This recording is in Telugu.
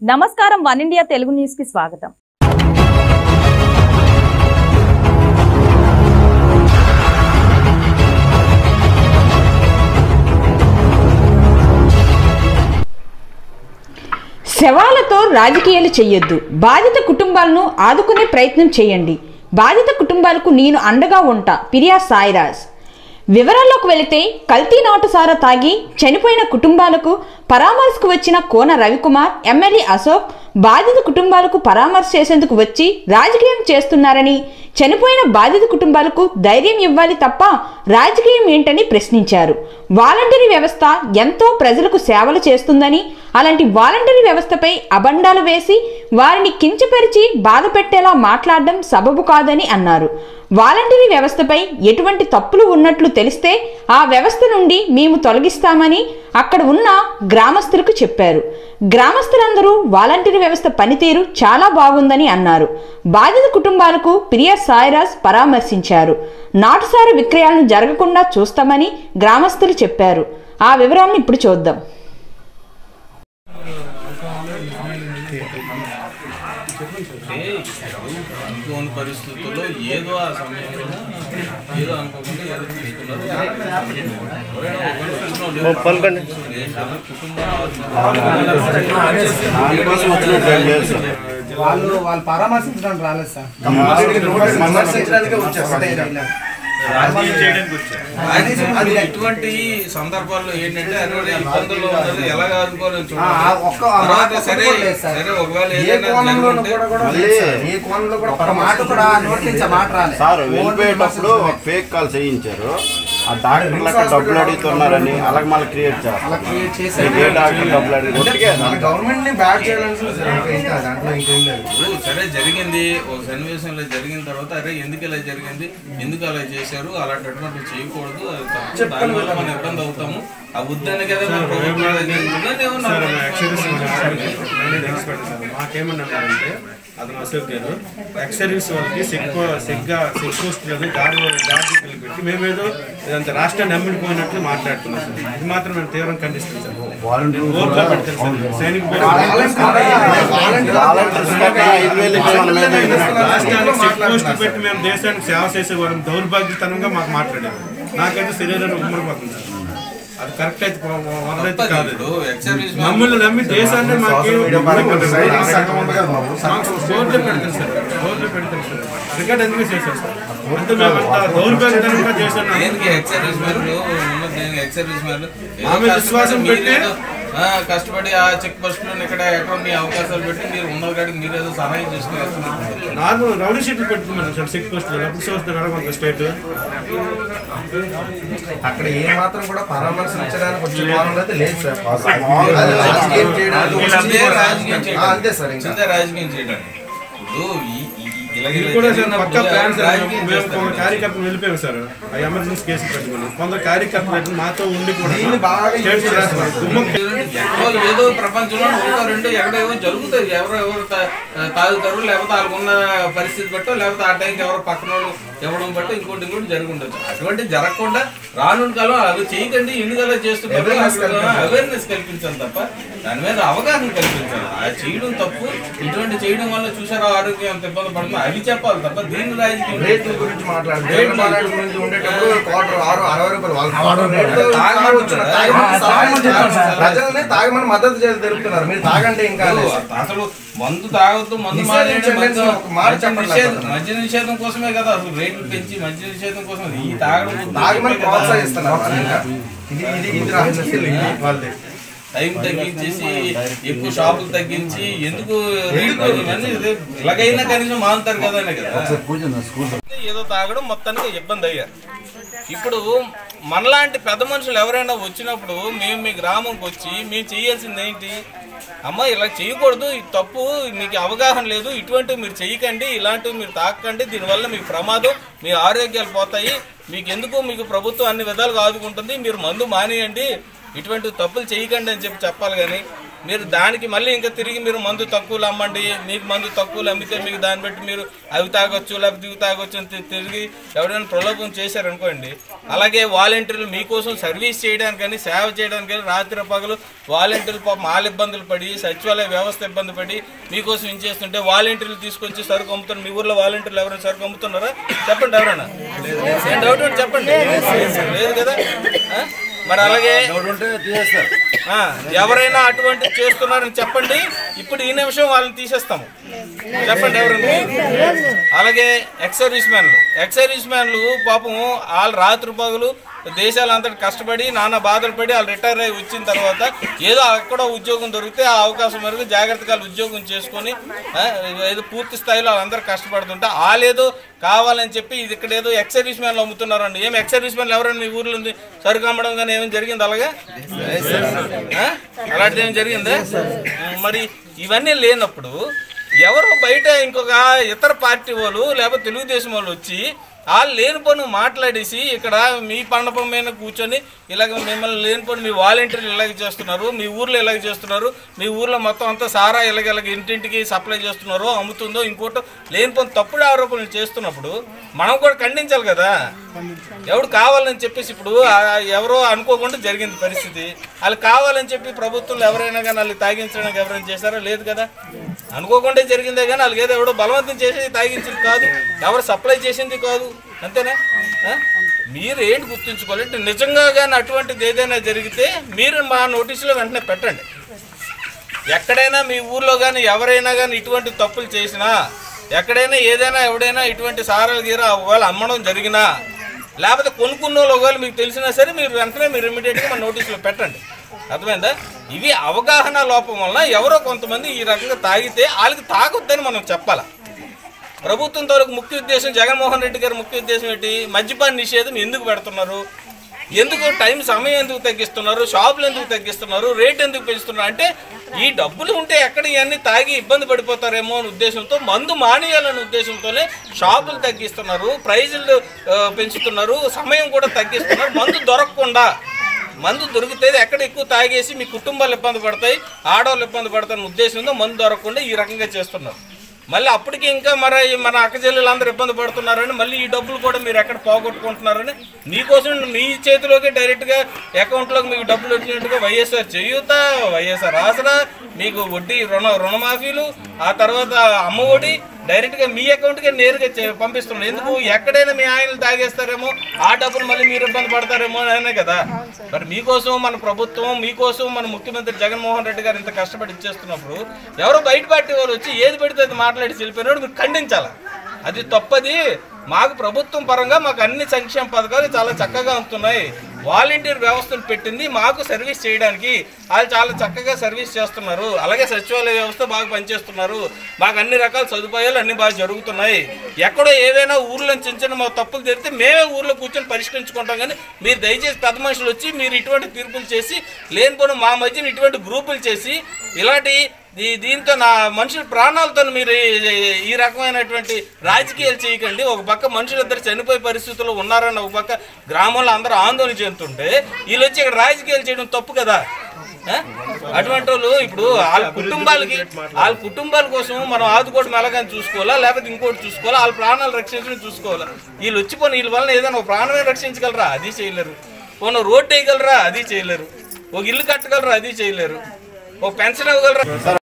నమస్కారం వన్ ఇండియా తెలుగు న్యూస్ కి స్వాగతం శవాలతో రాజకీయాలు చేయొద్దు బాధిత కుటుంబాలను ఆదుకునే ప్రయత్నం చేయండి బాధిత కుటుంబాలకు నేను అండగా ఉంటా పిరియా సాయిరాజ్ వివరాల్లోకి వెళితే కల్తీ నాటు సారా తాగి చనిపోయిన కుటుంబాలకు పరామర్శకు వచ్చిన కోన రవికుమార్ ఎమ్మెల్యే అశోక్ బాధిత కుటుంబాలకు పరామర్శ చేసేందుకు వచ్చి రాజకీయం చేస్తున్నారని చనిపోయిన బాధిత కుటుంబాలకు ధైర్యం ఇవ్వాలి తప్ప రాజకీయం ఏంటని ప్రశ్నించారు వాలంటరీ వ్యవస్థ ఎంతో ప్రజలకు సేవలు చేస్తుందని అలాంటి వాలంటరీ వ్యవస్థపై అబండాలు వేసి వారిని కించపరిచి బాధ పెట్టేలా మాట్లాడడం సబబు కాదని అన్నారు వాలంటరీ వ్యవస్థపై ఎటువంటి తప్పులు ఉన్నట్లు తెలిస్తే ఆ వ్యవస్థ నుండి మేము తొలగిస్తామని అక్కడ ఉన్న గ్రామస్తులకు చెప్పారు గ్రామస్తులందరూ వాలంటరీ వ్యవస్థ పనితీరు చాలా బాగుందని అన్నారు బాధిత కుటుంబాలకు ప్రియ సాయిరాజ్ పరామర్శించారు నాటుసార విక్రయాలను జరగకుండా చూస్తామని గ్రామస్తులు చెప్పారు ఆ వివరాలను ఇప్పుడు చూద్దాం అంటే అనుకోని పరిస్థితుల్లో ఏదో ఆ సమయంలో ఏదో అనుకోకుండా ఏదో తీసుకున్నారు ఎవరైనా ఒకళ్ళు వచ్చిన వాళ్ళు దేశాలు, కుటుంబాలు వాళ్ళు వాళ్ళు పరామర్శించడానికి రాలేదు సార్ విమర్శించడానికే వచ్చారు ఒకటే ఇలా. అది ఇటువంటి సందర్భాల్లో ఏంటంటే అటువంటి ఇబ్బందుల్లో ఉన్నది ఎలా ఆదుకోవాలని ఆ, ఆ ఒక్క ఆ మాట తర్వాత ఒక్కటి సరే కూడా లేదు సార్. సరే ఒకవేళ ఏ ఏదైనా కోణంలోనూ జరుగుంటే కూడా కూడా లేదు సార్. ఏ కోణంలో కూడా ఒక మాట కూడా ఆ నోటి నుంచి ఆ మాట రాలేదు సార్ ఓన్లీ వెళ్ళిపోయేటప్పుడు విమర్శించడమే. ఒక ఫేక్ కాల్ చేయించారు ఆ డాక్టర్లకు డబ్బులు అడుగుతున్నారని అలాగే మళ్ళీ క్రియేట్ అలా చేస్తారు క్రియేట్ చేశారు. ఏ డాక్టర్ డబ్బులు అడిగి ఒట్టిగే మన గవర్నమెంట్ ని బ్యాడ్ చేయాలని చూసారు ఇంకా ఇంకా దాంట్లో ఇంకేం లేదు ఇప్పుడు సరే జరిగింది ఒక సన్నివేశంలో జరిగిన తర్వాత అరే ఎందుకు ఇలా జరిగింది ఎందుకు అలా చేశారు అలాంటి చేయకూడదు అది తప్పు దానివల్ల మనం ఇబ్బంది అవుతాము ఆ వద్దని కదా మన ప్రభుత్వం అది జరుగుతుందని ఏమన్నా మాకేమన్నారంటే అతను అశోక్ గారు ఎక్స్ సర్వీస్ వాళ్ళకి సెక్కు సెగ్గా సెక్ పోస్ట్ లేదు గాడి గాడి పెట్టి మేమేదో ఇదంతా రాష్ట్రాన్ని నమ్మిడిపోయినట్లు మాట్లాడుతున్నాం సార్ ఇది మాత్రం మేము తీవ్రంగా ఖండిస్తున్నాం సార్ ఓట్లో పెడతారు సార్ సైనిక వాలంటీర్స్ కన్నా ఐదు వేలు ఇచ్చి మన మీద వేసినట్టు. రాష్ట్రానికి చెక్ పోస్ట్ పెట్టి మేము దేశానికి సేవ చేసే వాళ్ళం దౌర్భాగ్యతనంగా మాకు మాట్లాడారు నాకైతే శరీరాన్ని ఉమ్మడిపోతుంది సార్ అది కరెక్ట్ అయితే వరదైతే కాదు ఇప్పుడు ఎక్స్ సర్వీస్ మమ్మల్ని నమ్మి దేశాన్ని మాకు రోడ్లు పెడతారు సార్ రోడ్లు పెడతారు సార్ రికార్డ్ ఎందుకు చేశారు సార్ అంటే మేము అంత దౌర్భాగ్యతనంగా చేశాను దేనికి ఎక్స్ సర్వీస్ మ్యాన్లు ఉన్న దేనికి ఎక్స్ సర్వీస్ మ్యాన్లు ఏదో ఆమె కష్టపడి విశ్వాసం మీరు పెట్టి- ఏదో, ఆ, కష్టపడి ఆ చెక్ పోస్ట్ లో ఇక్కడ ఎక్కడ మీ అవకాశాలు పెట్టి మీరు ఉన్న కాడికి మీరు ఏదో సహాయం చేసుకుని నార్మల్ రౌడీ షీట్లు పెట్టుకున్నాను సార్ చెక్ పోస్ట్ అప్పుడు చూస్తున్నారు కొంత స్టేట్ అక్కడ ఏ మాత్రం కూడా పరామర్శించడానికి వచ్చే కోణంలో అయితే లేదు సార్ అది రాజకీయం చేయడానికి వచ్చిందే రాజకీయం ఆ, చేయడానికి. అంతే సార్ ఇంకా వచ్చిందే రాజకీయం చేయడానికి ఇప్పుడు ఈ- ఈ- ఈ- ఇలా ఇది ఇలా కూడా సార్ జరిగినప్పుడు పక్క ప్లాన్ సార్ రాజకీయం మేము చేస్తారు. కొందరు కార్యకర్తలు వెళ్ళిపోయాం సార్ ఆ ఎమర్జెన్సీ కేసులు పెట్టుకుని కొందరు కార్యకర్తలు అయితే మాతో ఉండి కూడా దీన్ని బాగా స్టేట్ చేస్తున్నారు. కుమ్మక్కి ఎక్కడో ఏదో ప్రపంచంలో ఒకటో రెండో ఎక్కడో ఏవో జరుగుతాయి ఎవరో ఎవరు తా- తాగుతారు లేకపోతే వాళ్ళకున్న పరిస్థితి బట్టో లేకపోతే ఆ టైంకి ఎవరో పక్కన వాళ్ళు ఇవ్వడం బట్టి ఇంకోటి ఇంకోటి జరిగి ఉండొచ్చు అటువంటి జరగకుండా రానున్న కాలం అవి చేయకండి ఎందుకు అలా చేస్తుంటారు అవేర్నెస్ కల్పించాలి తప్ప దాని మీద అవగాహన కల్పించాలి ఆ చేయడం తప్పు ఇటువంటి చేయడం వల్ల చూసారా ఆరోగ్యం ఎంత ఇబ్బంది పడుతుందో అవి చెప్పాలి తప్ప దీని రాజకీయం రేట్ల గురించి మాట్లాడు రేట్లు రేట్ల మాట్లాడే గురించి ఉండేటప్పుడు క్వార్టర్ ఆరు అరవై రూపాయలు వాళ్ళు రేట్లు తాగమని వచ్చిన చెప్తారు. తాగమని సలహా తాగమని ఇస్తారు. ప్రజల్ని తాగమని మద్దతు చేసి తెలుపుతున్నారు మీరు తాగండి ఇంకా కాదు, అసలు మందు తాగొద్దు మందు మానేయండి, నిషేధించండి మందు- అని ఒక మాట మద్య చెప్పండి నిషేధం అసలు. మద్య నిషేధం కోసమే కదా అసలు రేట్లు పెంచి మద్య నిషేధం కోసం ఈ తాగడం గురించి తాగమని చెప్పే కదా. ప్రోత్సహిస్తున్నారు వాళ్ళు ఇంకా. ఇది ఇది ఇది రాజకీయాలు ఇది వాళ్ళది టైం తగ్గించేసి ఎక్కువ షాపులు తగ్గించి ఎందుకు రేట్లు ఇవన్నీ ఇదే ఇలాగైనా కనీసం మానుతారు కదా అనే కదా ఏదో తాగడం మొత్తానికి ఇబ్బంది అయ్యారు ఇప్పుడు మనలాంటి పెద్ద మనుషులు ఎవరైనా వచ్చినప్పుడు మేము మీ గ్రామంకి వచ్చి మేము చేయాల్సింది ఏంటి అమ్మ ఇలా చేయకూడదు ఇది తప్పు మీకు అవగాహన లేదు ఇటువంటివి మీరు చేయకండి ఇలాంటివి మీరు తాకండి దీనివల్ల మీకు ప్రమాదం మీ ఆరోగ్యాలు పోతాయి మీకు ఎందుకు మీకు ప్రభుత్వం అన్ని విధాలుగా ఆదుకుంటుంది మీరు మందు మానేయండి ఇటువంటి తప్పులు చేయకండి అని చెప్పి చెప్పాలి కానీ మీరు దానికి మళ్ళీ ఇంకా తిరిగి మీరు మందు తక్కువలు అమ్మండి మీకు మందు తక్కువలు అమ్మితే మీకు దాన్ని బట్టి మీరు అవి తాగొచ్చు లేకపోతే ఇవి తాగొచ్చు అని తి- తిరిగి ఎవరైనా ప్రలోభం చేశారనుకోండి అలాగే వాలంటీర్లు మీకోసం సర్వీస్ చేయడానికని సేవ చేయడానికని రాత్రి పగలు వాలంటీర్లు పాపం వాళ్ళ ఇబ్బందులు పడి సచివాలయ వ్యవస్థ ఇబ్బంది పడి మీకోసం ఏం చేస్తుంటే వాలంటీర్లు తీసుకొచ్చి సరుకు అమ్ముతున్నారు మీ ఊర్లో వాలంటీర్లు ఎవరైనా సరుకు అమ్ముతున్నారా చెప్పండి ఎవరైనా ఏం డౌట్ ఉంటే చెప్పండి లేదు కదా ఆ? మరి అలాగే ఆ, ఎవరైనా అటువంటి చేస్తున్నారని చెప్పండి ఇప్పుడు ఈ నిమిషం వాళ్ళని తీసేస్తాము చెప్పండి ఎవరండి అలాగే ఎక్స్ సర్వీస్ మ్యాన్లు ఎక్స్ సర్వీస్ మ్యాన్లు పాపం వాళ్ళు రాత్రి పగలు దేశాలంతటి కష్టపడి నానా బాధలు పడి వాళ్ళు రిటైర్ అయ్యి వచ్చిన తర్వాత ఏదో అక్కడ ఉద్యోగం దొరికితే ఆ అవకాశం మేరకు జాగ్రత్తగా వాళ్ళు ఉద్యోగం చేసుకొని ఆ, ఏదో పూర్తి స్థాయిలో వాళ్ళందరూ కష్టపడుతుంటే వాళ్ళేదో కావాలని చెప్పి ఇది ఇక్కడ ఏదో ఎక్స్ సర్వీస్ మ్యాన్లు అమ్ముతున్నారండి ఏం ఎక్స్ సర్వీస్ మ్యాన్లు ఎవరైనా మీ ఊర్లో ఉంది సరుకు అమ్మడం కానీ ఏమైనా జరిగింది అలాగా ఆ? అలాంటిది ఏమైనా జరిగిందా మరి ఇవన్నీ లేనప్పుడు ఎవరో బయట ఇంకొక ఇతర పార్టీ వాళ్ళు లేకపోతే తెలుగుదేశం వాళ్ళు వచ్చి వాళ్ళు లేని పని మాట్లాడేసి ఇక్కడ మీ పండపం మీద కూర్చొని ఇలాగ మిమ్మల్ని లేని పని మీ వాలంటీర్లు ఇలాగ చేస్తున్నారు మీ ఊర్లో ఇలాగ చేస్తున్నారు మీ ఊర్లో మొత్తం అంతా సారా ఇలాగ ఇలాగ ఇంటింటికి సప్లై చేస్తున్నారో అమ్ముతుందో ఇంకోటో లేని పని తప్పుడు ఆరోపణలు చేస్తున్నప్పుడు మనం కూడా ఖండించాలి కదా ఎవడు కావాలని చెప్పేసి ఇప్పుడు ఆ ఎవరో అనుకోకుండా జరిగింది పరిస్థితి వాళ్ళు కావాలని చెప్పి ప్రభుత్వంలో ఎవరైనా కానీ వాళ్ళు తాగించడానికి ఎవరైనా చేశారో లేదు కదా అనుకోకుండా జరిగిందే కానీ వాళ్ళకి ఏదో ఎవడో బలవంతం చేసేది తాగించింది కాదు ఎవరు సప్లై చేసింది కాదు అంతేనా ఆ? మీరు ఏంటి గుర్తుంచుకోవాలంటే నిజంగా కానీ అటువంటిది ఏదైనా జరిగితే మీరు మా నోటీసులో వెంటనే పెట్టండి ఎక్కడైనా మీ ఊర్లో కానీ ఎవరైనా కానీ ఇటువంటి తప్పులు చేసినా ఎక్కడైనా ఏదైనా ఎవడైనా ఇటువంటి సారాలు గీర ఒకవేళ అమ్మడం జరిగినా లేకపోతే కొనుక్కున్న వాళ్ళు ఒకవేళ మీకు తెలిసినా సరే మీరు వెంటనే మీరు ఇమీడియట్గా మన నోటీసులో పెట్టండి అర్థమైందా ఇవి అవగాహన లోపం వలన ఎవరో కొంతమంది ఈ రకంగా తాగితే వాళ్ళకి తాగొద్దని మనం చెప్పాలి ప్రభుత్వం తాలూకు ముఖ్య ఉద్దేశం జగన్మోహన్ రెడ్డి గారి ముఖ్య ఉద్దేశం ఏంటి మద్యపాన నిషేధం ఎందుకు పెడుతున్నారు ఎందుకు టైం సమయం ఎందుకు తగ్గిస్తున్నారు షాపులు ఎందుకు తగ్గిస్తున్నారు రేట్ ఎందుకు పెంచుతున్నారు అంటే ఈ డబ్బులు ఉంటే ఎక్కడ ఇవన్నీ తాగి ఇబ్బంది పడిపోతారేమో అనే ఉద్దేశంతో మందు మానేయాలనే ఉద్దేశంతోనే షాపులు తగ్గిస్తున్నారు ప్రైజులు ఆ, పెంచుతున్నారు సమయం కూడా తగ్గిస్తున్నారు మందు దొరకకుండా మందు దొరికితే ఎక్కడ ఎక్కువ తాగేసి మీ కుటుంబాలు ఇబ్బంది పడతాయి ఆడవాళ్ళు ఇబ్బంది పడతాయన్న ఉద్దేశంతో మందు దొరకకుండా ఈ రకంగా చేస్తున్నారు మళ్ళీ అప్పటికి ఇంకా మరి మన అక్క చెల్లెలందరూ ఇబ్బంది పడుతున్నారని మళ్ళీ ఈ డబ్బులు కూడా మీరు ఎక్కడ పోగొట్టుకుంటున్నారని మీకోసం మీ చేతిలోకి డైరెక్ట్గా అకౌంట్లోకి మీకు డబ్బులు వచ్చినట్టుగా వైఎస్ఆర్ చేయూత వైఎస్ఆర్ ఆసరా మీకు వడ్డీ రుణ రుణమాఫీలు ఆ తర్వాత అమ్మ ఒడి డైరెక్ట్గా మీ అకౌంట్కే నేరుగా చే- పంపిస్తున్నారు ఎందుకు ఎక్కడైనా మీ ఆయనలు తాగేస్తారేమో ఆ డబ్బులు మళ్ళీ మీరు ఇబ్బంది పడతారేమో అనే కదా మరి మీకోసం మన ప్రభుత్వం మీకోసం మన ముఖ్యమంత్రి జగన్మోహన్ రెడ్డి గారు ఇంత కష్టపడి ఇచ్చేస్తున్నప్పుడు ఎవరో బయట పార్టీ వాళ్ళు వచ్చి ఏది పెడితే అది మాట్లాడి వెళ్ళిపోయినాడు మీరు ఖండించాలి అది తప్పది మాకు ప్రభుత్వం పరంగా మాకు అన్ని సంక్షేమ పథకాలు చాలా చక్కగా ఉంటున్నాయి వాలంటీర్ వ్యవస్థను పెట్టింది మాకు సర్వీస్ చేయడానికి వాళ్ళు చాలా చక్కగా సర్వీస్ చేస్తున్నారు అలాగే సచివాలయ వ్యవస్థ బాగా పనిచేస్తున్నారు మాకు అన్ని రకాల సదుపాయాలు అన్ని బాగా జరుగుతున్నాయి ఎక్కడో ఏవైనా ఊర్లో చిన్న చిన్న మా తప్పులు జరిగితే మేమే ఊర్లో కూర్చొని పరిష్కరించుకుంటాం కానీ మీరు దయచేసి పెద్ద మనుషులు వచ్చి మీరు ఇటువంటి తీర్పులు చేసి లేనిపోయిన మా మధ్యన ఇటువంటి గ్రూపులు చేసి ఇలాంటి దీ- దీంతో నా మనుషుల ప్రాణాలతో మీరు ఈ- ఈ రకమైనటువంటి రాజకీయాలు చేయకండి ఒక పక్క మనుషులు ఇద్దరు చనిపోయే పరిస్థితుల్లో ఉన్నారని ఒక పక్క గ్రామంలో అందరూ ఆందోళన చెందుతుంటే వీళ్ళు వచ్చి ఇక్కడ రాజకీయాలు చేయడం తప్పు కదా ఆ? అటువంటి వాళ్ళు ఇప్పుడు వాళ్ళ కుటుంబాలకి వాళ్ళ కుటుంబాల కోసం మనం ఆదుకోవడం ఎలాగని చూసుకోవాలా లేకపోతే ఇంకోటి చూసుకోవాలా వాళ్ళ ప్రాణాలు రక్షించడం చూసుకోవాలా వీళ్ళు వచ్చి పోనీ వీళ్ళ వలన ఏదైనా ఒక ప్రాణమే రక్షించగలరా అది చేయలేరు పోనీ రోడ్డు వేయగలరా అది చేయలేరు ఒక ఇల్లు కట్టగలరా అది చేయలేరు ఒక పెన్షన్ ఇవ్వగలరా